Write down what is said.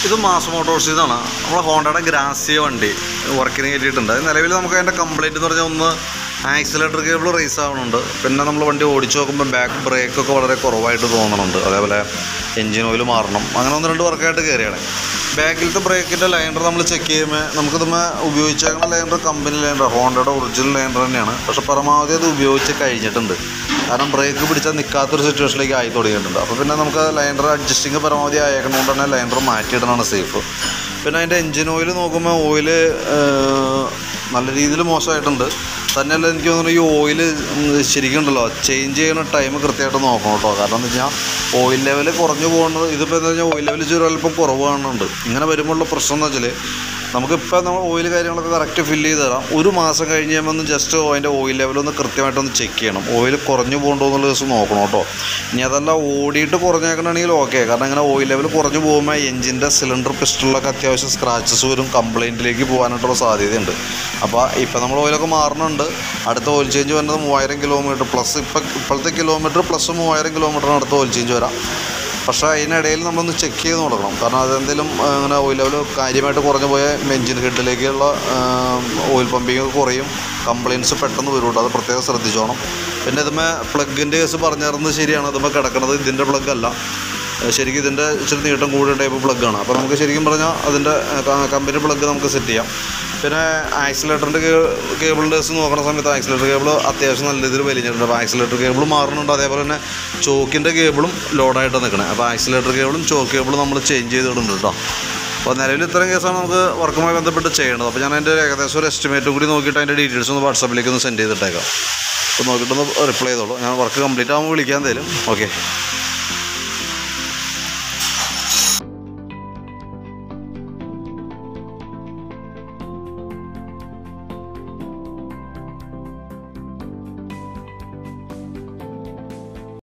ഇത് mass Motors ഇതാണ് നമ്മുടെ ഹോണ്ടയുടെ ഗ്രാസിയ വണ്ടി വർക്കിന് കയറ്റിയിട്ടുണ്ട് നിലവിൽ നമുക്ക് അതിൻ്റെ കംപ്ലൈൻറ്റ് എന്ന് പറഞ്ഞാൽ ഒന്ന് ആക്സിലേറ്റർ കേബിൾ റേസ് ആവുന്നുണ്ട് പിന്നെ നമ്മൾ വണ്ടി ഓടിച്ചു നോക്കുമ്പോൾ ബാക്ക് ബ്രേക്കൊക്കെ വളരെ കുറവായിട്ട് തോന്നുന്നുണ്ട് അതേപോലെ എൻജിൻ ഓയിൽ മാറണം അങ്ങനെ ഒന്ന് രണ്ട് വർക്കായിട്ട് കയറിയാണ് ബാക്കിലത്തെ ബ്രേക്കിൻ്റെ ലൈനർ നമ്മൾ ചെക്ക് ചെയ്യുമ്പോൾ നമുക്കിതുമ്മ ഉപയോഗിച്ചേക്കുന്ന ലൈനർ കമ്പനി ലൈനർ ഹോണ്ടയുടെ ഒറിജിനൽ ലൈനർ തന്നെയാണ് പക്ഷെ പരമാവധി അത് ഉപയോഗിച്ച് കഴിഞ്ഞിട്ടുണ്ട് കാരണം ബ്രേക്ക് പിടിച്ചാൽ നിൽക്കാത്തൊരു സിറ്റുവേഷനിലേക്ക് ആയി തുടങ്ങിയിട്ടുണ്ട് അപ്പോൾ പിന്നെ നമുക്ക് ലൈനർ അഡ്ജസ്റ്റിങ് പരമാവധി ആയേക്കുന്നതുകൊണ്ട് തന്നെ ലൈനർ മാറ്റിയിടണമാണ് സേഫ് പിന്നെ അതിൻ്റെ എൻജിൻ ഓയിൽ നോക്കുമ്പോൾ ഓയിൽ നല്ല രീതിയിൽ മോശമായിട്ടുണ്ട് തന്നെയല്ല എനിക്ക് തോന്നുന്നു ഈ ഓയിൽ ശരിക്കും ഉണ്ടല്ലോ ചേഞ്ച് ചെയ്യുന്ന ടൈം കൃത്യമായിട്ട് നോക്കണം കേട്ടോ കാരണം എന്ന് വെച്ചാൽ ഓയിൽ ലെവൽ കുറഞ്ഞു പോകുന്നത് ഇതിപ്പോൾ എന്താ വെച്ചാൽ ഓയിൽ ലെവൽ ചെറിയ അല്പം കുറവ് കാണുന്നുണ്ട് ഇങ്ങനെ വരുമ്പോഴുള്ള പ്രശ്നം എന്ന് വെച്ചാൽ നമുക്കിപ്പോൾ നമ്മൾ ഓയിൽ കാര്യങ്ങളൊക്കെ കറക്റ്റ് ഫില്ല് ചെയ്ത് തരാം ഒരു മാസം കഴിഞ്ഞ് കഴിയുമ്പോൾ ഒന്ന് ജസ്റ്റ് അതിൻ്റെ ഓയിൽ ലെവലൊന്ന് കൃത്യമായിട്ടൊന്ന് ചെക്ക് ചെയ്യണം ഓയിൽ കുറഞ്ഞു പോകുന്നുണ്ടോ എന്നുള്ള ദിവസം നോക്കണം കേട്ടോ ഇനി അതല്ല ഓടിയിട്ട് കുറഞ്ഞേക്കണമെങ്കിൽ ഓക്കെ കാരണം ഇങ്ങനെ ഓയിൽ ലെവൽ കുറഞ്ഞു പോകുമ്പോൾ എഞ്ചിൻ്റെ സിലിണ്ടർ പിസ്റ്റളിലൊക്കെ അത്യാവശ്യം സ്ക്രാച്ചസ് വരും കംപ്ലൈൻറ്റിലേക്ക് പോകാനായിട്ടുള്ള സാധ്യതയുണ്ട് അപ്പോൾ ഇപ്പോൾ നമ്മൾ ഓയിലൊക്കെ മാറുന്നുണ്ട് അടുത്ത ഓയിൽ ചേഞ്ച് വരുന്നത് മൂവായിരം കിലോമീറ്റർ പ്ലസ് ഇപ്പം ഇപ്പോഴത്തെ കിലോമീറ്റർ പ്ലസ് മൂവായിരം കിലോമീറ്ററിന് അടുത്ത ഓയിൽ ചേഞ്ച് വരാം പക്ഷേ അതിനിടയിൽ നമ്മളൊന്ന് ചെക്ക് ചെയ്ത് നോക്കണം കാരണം അതെന്തെങ്കിലും ആ, അങ്ങനെ ഓയിൽ ലെവൽ കാര്യമായിട്ട് കുറഞ്ഞു പോയ എഞ്ചിൻ ഹെഡിലേക്കുള്ള ഓയിൽ പമ്പിങ് കുറയും കംപ്ലയിൻസ് പെട്ടെന്ന് വരും കേട്ടോ അത് പ്രത്യേകം ശ്രദ്ധിച്ചോണം പിന്നെ ഇതുമേ പ്ലഗിൻ്റെ കേസ് പറഞ്ഞിരുന്നത് ശരിയാണ് ഇതുമേ കിടക്കുന്നത് ഇതിൻ്റെ പ്ലഗ് അല്ല ഏ, ശരിക്കും ഇതിൻ്റെ ഇച്ചിരി നീട്ടം കൂടിയ ടൈപ്പ് പ്ലഗാണ് അപ്പോൾ നമുക്ക് ശരിക്കും പറഞ്ഞാൽ അതിൻ്റെ കമ്പനി പ്ലഗ് നമുക്ക് സെറ്റ് ചെയ്യാം പിന്നെ ആക്സിലേറ്ററിൻ്റെ കേബിളിൻ്റെ കേസ് നോക്കുന്ന സമയത്ത് ആക്സിലേറ്റർ കേബിൾ അത്യാവശ്യം നല്ല രീതിയിൽ വലിഞ്ഞിട്ടുണ്ട് അപ്പോൾ ആക്സിലേറ്റർ കേബിൾ മാറുന്നുണ്ട് അതേപോലെ തന്നെ ചോക്കിൻ്റെ കേബിളും ലോഡായിട്ട് നിൽക്കണേ അപ്പോൾ ആക്സിലേറ്റർ കേബിളും ചോക്ക് കേബിളും നമ്മൾ ചേഞ്ച് ചെയ്തിടുന്നുണ്ട് കേട്ടോ അപ്പോൾ നിലവിൽ ഇത്രയും കേസാണ് നമുക്ക് വർക്കുമായി ബന്ധപ്പെട്ട് ചെയ്യേണ്ടത് അപ്പോൾ ഞാൻ അതിൻ്റെ ഏകദേശം ഒരു എസ്റ്റിമേറ്റും കൂടി നോക്കിയിട്ട് അതിൻ്റെ ഡീറ്റെയിൽസ് ഒന്ന് വാട്സാപ്പിലേക്ക് ഒന്ന് സെൻഡ് ചെയ്തിട്ടേക്കാം അപ്പോൾ നോക്കിയിട്ടൊന്ന് റിപ്ലൈ ചെയ്തോളൂ ഞാൻ വർക്ക് കംപ്ലീറ്റ് ആകുമ്പോൾ വിളിക്കാൻ തരും ഓക്കെ